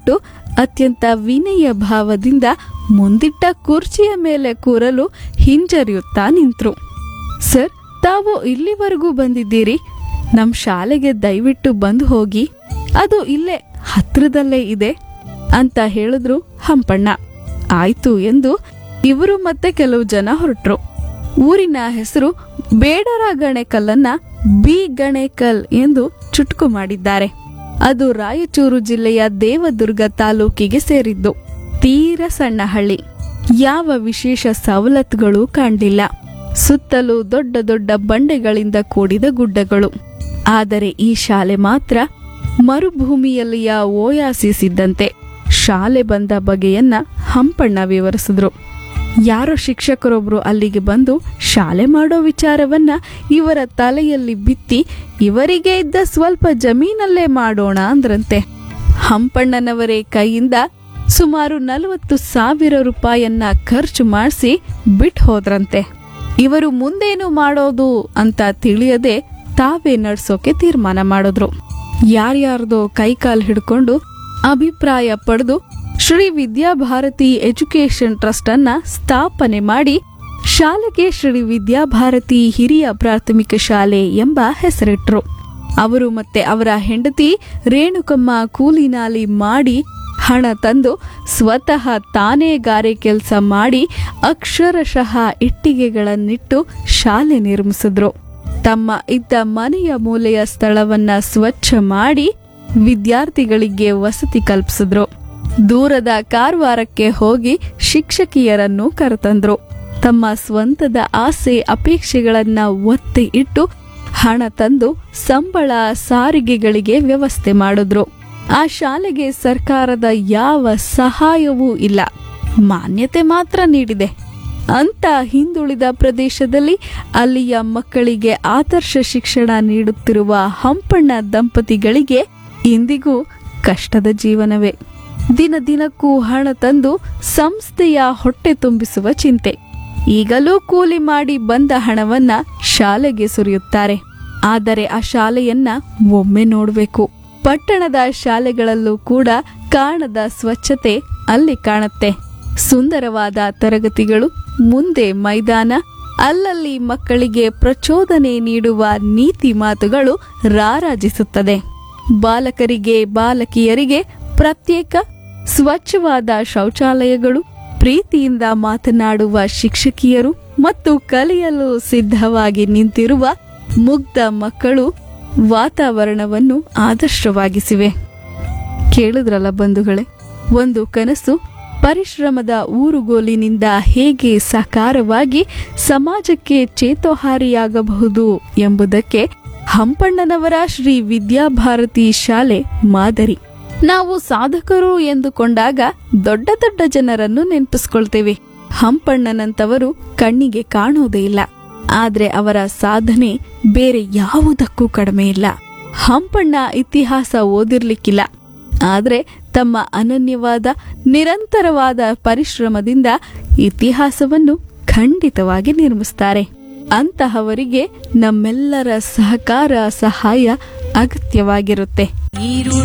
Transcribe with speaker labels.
Speaker 1: ಬಿಟ್ಟು ಅತ್ಯಂತ ವಿನಯ ಭಾವದಿಂದ ಮುಂದಿಟ್ಟ ಕುರ್ಚಿಯ ಮೇಲೆ ಕೂರಲು ಹಿಂಜರಿಯುತ್ತಾ ನಿಂತ್ರು ಸರ್ ತಾವು ಇಲ್ಲಿವರೆಗೂ ಬಂದಿದ್ದೀರಿ ನಮ್ ಶಾಲೆಗೆ ದಯವಿಟ್ಟು ಬಂದು ಹೋಗಿ ಅದು ಇಲ್ಲೇ ಹತ್ರದಲ್ಲೇ ಇದೆ ಅಂತ ಹೇಳಿದ್ರು ಹಂಪಣ್ಣ ಆಯ್ತು ಎಂದು ಇವರು ಮತ್ತೆ ಕೆಲವು ಜನ ಹೊರಟ್ರು ಊರಿನ ಹೆಸರು ಬೇಡರ ಗಣೇಕಲ್ಲನ್ನ ಬಿ ಗಣೇಕಲ್ ಎಂದು ಚುಟುಕು ಮಾಡಿದ್ದಾರೆ ಅದು ರಾಯಚೂರು ಜಿಲ್ಲೆಯ ದೇವದುರ್ಗ ತಾಲೂಕಿಗೆ ಸೇರಿದ್ದು ತೀರ ಸಣ್ಣ ಹಳ್ಳಿ ಯಾವ ವಿಶೇಷ ಸವಲತ್ತುಗಳು ಕಾಣಲಿಲ್ಲ ಸುತ್ತಲೂ ದೊಡ್ಡ ದೊಡ್ಡ ಬಂಡೆಗಳಿಂದ ಕೂಡಿದ ಗುಡ್ಡಗಳು ಆದರೆ ಈ ಶಾಲೆ ಮಾತ್ರ ಮರುಭೂಮಿಯಲ್ಲಿಯ ಓಯಾಸಿಸ್ ಇದ್ದಂತೆ ಶಾಲೆ ಬಂದ ಬಗೆಯನ್ನ ಹಂಪಣ್ಣ ವಿವರಿಸಿದ್ರು ಯಾರೋ ಶಿಕ್ಷಕರೊಬ್ರು ಅಲ್ಲಿಗೆ ಬಂದು ಶಾಲೆ ಮಾಡೋ ವಿಚಾರವನ್ನ ಇವರ ತಲೆಯಲ್ಲಿ ಬಿತ್ತಿ ಇವರಿಗೆ ಇದ್ದ ಸ್ವಲ್ಪ ಜಮೀನಲ್ಲೇ ಮಾಡೋಣ ಅಂದ್ರಂತೆ ಹಂಪಣ್ಣನವರೇ ಕೈಯಿಂದ ಸುಮಾರು ನಲವತ್ತು ಸಾವಿರ ರೂಪಾಯನ್ನ ಖರ್ಚು ಮಾಡಿಸಿ ಬಿಟ್ಟು ಹೋದ್ರಂತೆ ಇವರು ಮುಂದೇನು ಮಾಡೋದು ಅಂತ ತಿಳಿಯದೆ ತಾವೇ ನಡ್ಸೋಕೆ ತೀರ್ಮಾನ ಮಾಡಿದ್ರು ಯಾರ್ಯಾರ್ದೋ ಕೈಕಾಲು ಹಿಡ್ಕೊಂಡು ಅಭಿಪ್ರಾಯ ಪಡೆದು ಶ್ರೀ ವಿದ್ಯಾಭಾರತಿ ಎಜುಕೇಶನ್ ಟ್ರಸ್ಟ್ ಅನ್ನ ಸ್ಥಾಪನೆ ಮಾಡಿ ಶಾಲೆಗೆ ಶ್ರೀ ವಿದ್ಯಾಭಾರತಿ ಹಿರಿಯ ಪ್ರಾಥಮಿಕ ಶಾಲೆ ಎಂಬ ಹೆಸರಿಟ್ರು ಅವರು ಮತ್ತೆ ಅವರ ಹೆಂಡತಿ ರೇಣುಕಮ್ಮ ಕೂಲಿನಾಲಿ ಮಾಡಿ ಹಣ ತಂದು ಸ್ವತಃ ತಾನೇ ಗಾರೆ ಕೆಲಸ ಮಾಡಿ ಅಕ್ಷರಶಃ ಇಟ್ಟಿಗೆಗಳನ್ನಿಟ್ಟು ಶಾಲೆ ನಿರ್ಮಿಸಿದ್ರು ತಮ್ಮ ಇದ್ದ ಮನೆಯ ಮೂಲೆಯ ಸ್ಥಳವನ್ನ ಸ್ವಚ್ಛ ಮಾಡಿ ವಿದ್ಯಾರ್ಥಿಗಳಿಗೆ ವಸತಿ ಕಲ್ಪಿಸಿದ್ರು ದೂರದ ಕಾರವಾರಕ್ಕೆ ಹೋಗಿ ಶಿಕ್ಷಕಿಯರನ್ನು ಕರೆತಂದ್ರು ತಮ್ಮ ಸ್ವಂತದ ಆಸೆ ಅಪೇಕ್ಷೆಗಳನ್ನ ಒತ್ತಿ ಇಟ್ಟು ಹಣ ತಂದು ಸಂಬಳ ಸಾರಿಗೆಗಳಿಗೆ ವ್ಯವಸ್ಥೆ ಮಾಡಿದ್ರು ಆ ಶಾಲೆಗೆ ಸರ್ಕಾರದ ಯಾವ ಸಹಾಯವೂ ಇಲ್ಲ ಮಾನ್ಯತೆ ಮಾತ್ರ ನೀಡಿದೆ ಅಂತ ಹಿಂದುಳಿದ ಪ್ರದೇಶದಲ್ಲಿ ಅಲ್ಲಿಯ ಮಕ್ಕಳಿಗೆ ಆದರ್ಶ ಶಿಕ್ಷಣ ನೀಡುತ್ತಿರುವ ಹಂಪಣ್ಣ ದಂಪತಿಗಳಿಗೆ ಇಂದಿಗೂ ಕಷ್ಟದ ಜೀವನವೇ ದಿನ ದಿನಕ್ಕೂ ಹಣ ತಂದು ಸಂಸ್ಥೆಯ ಹೊಟ್ಟೆ ತುಂಬಿಸುವ ಚಿಂತೆ ಈಗಲೂ ಕೂಲಿ ಮಾಡಿ ಬಂದ ಹಣವನ್ನ ಶಾಲೆಗೆ ಸುರಿಯುತ್ತಾರೆ ಆದರೆ ಆ ಶಾಲೆಯನ್ನ ಒಮ್ಮೆ ನೋಡಬೇಕು ಪಟ್ಟಣದ ಶಾಲೆಗಳಲ್ಲೂ ಕೂಡ ಕಾಣದ ಸ್ವಚ್ಛತೆ ಅಲ್ಲಿ ಕಾಣುತ್ತೆ ಸುಂದರವಾದ ತರಗತಿಗಳು ಮುಂದೆ ಮೈದಾನ ಅಲ್ಲಲ್ಲಿ ಮಕ್ಕಳಿಗೆ ಪ್ರಚೋದನೆ ನೀಡುವ ನೀತಿ ಮಾತುಗಳು ರಾರಾಜಿಸುತ್ತದೆ ಬಾಲಕರಿಗೆ ಬಾಲಕಿಯರಿಗೆ ಪ್ರತ್ಯೇಕ ಸ್ವಚ್ಛವಾದ ಶೌಚಾಲಯಗಳು ಪ್ರೀತಿಯಿಂದ ಮಾತನಾಡುವ ಶಿಕ್ಷಕಿಯರು ಮತ್ತು ಕಲಿಯಲು ಸಿದ್ಧವಾಗಿ ನಿಂತಿರುವ ಮುಗ್ಧ ಮಕ್ಕಳು ವಾತಾವರಣವನ್ನು ಆದರ್ಶವಾಗಿಸಿವೆ ಕೇಳಿದ್ರಲ್ಲ ಬಂಧುಗಳೇ ಒಂದು ಕನಸು ಪರಿಶ್ರಮದ ಊರುಗೋಲಿನಿಂದ ಹೇಗೆ ಸಾಕಾರವಾಗಿ ಸಮಾಜಕ್ಕೆ ಚೇತೋಹಾರಿಯಾಗಬಹುದು ಎಂಬುದಕ್ಕೆ ಹಂಪಣ್ಣನವರ ಶ್ರೀ ವಿದ್ಯಾಭಾರತಿ ಶಾಲೆ ಮಾದರಿ ನಾವು ಸಾಧಕರು ಎಂದುಕೊಂಡಾಗ ದೊಡ್ಡ ದೊಡ್ಡ ಜನರನ್ನು ನೆನಪಿಸ್ಕೊಳ್ತೇವೆ ಹಂಪಣ್ಣನಂತವರು ಕಣ್ಣಿಗೆ ಕಾಣೋದೇ ಇಲ್ಲ ಆದ್ರೆ ಅವರ ಸಾಧನೆ ಬೇರೆ ಯಾವುದಕ್ಕೂ ಕಡಿಮೆ ಇಲ್ಲ ಹಂಪಣ್ಣ ಇತಿಹಾಸ ಓದಿರ್ಲಿಕ್ಕಿಲ್ಲ ಆದ್ರೆ ತಮ್ಮ ಅನನ್ಯವಾದ ನಿರಂತರವಾದ ಪರಿಶ್ರಮದಿಂದ ಇತಿಹಾಸವನ್ನು ಖಂಡಿತವಾಗಿ ನಿರ್ಮಿಸ್ತಾರೆ ಅಂತಹವರಿಗೆ ನಮ್ಮೆಲ್ಲರ ಸಹಕಾರ ಸಹಾಯ ಅಗತ್ಯವಾಗಿರುತ್ತೆ
Speaker 2: ಈರುಳ್ಳಿ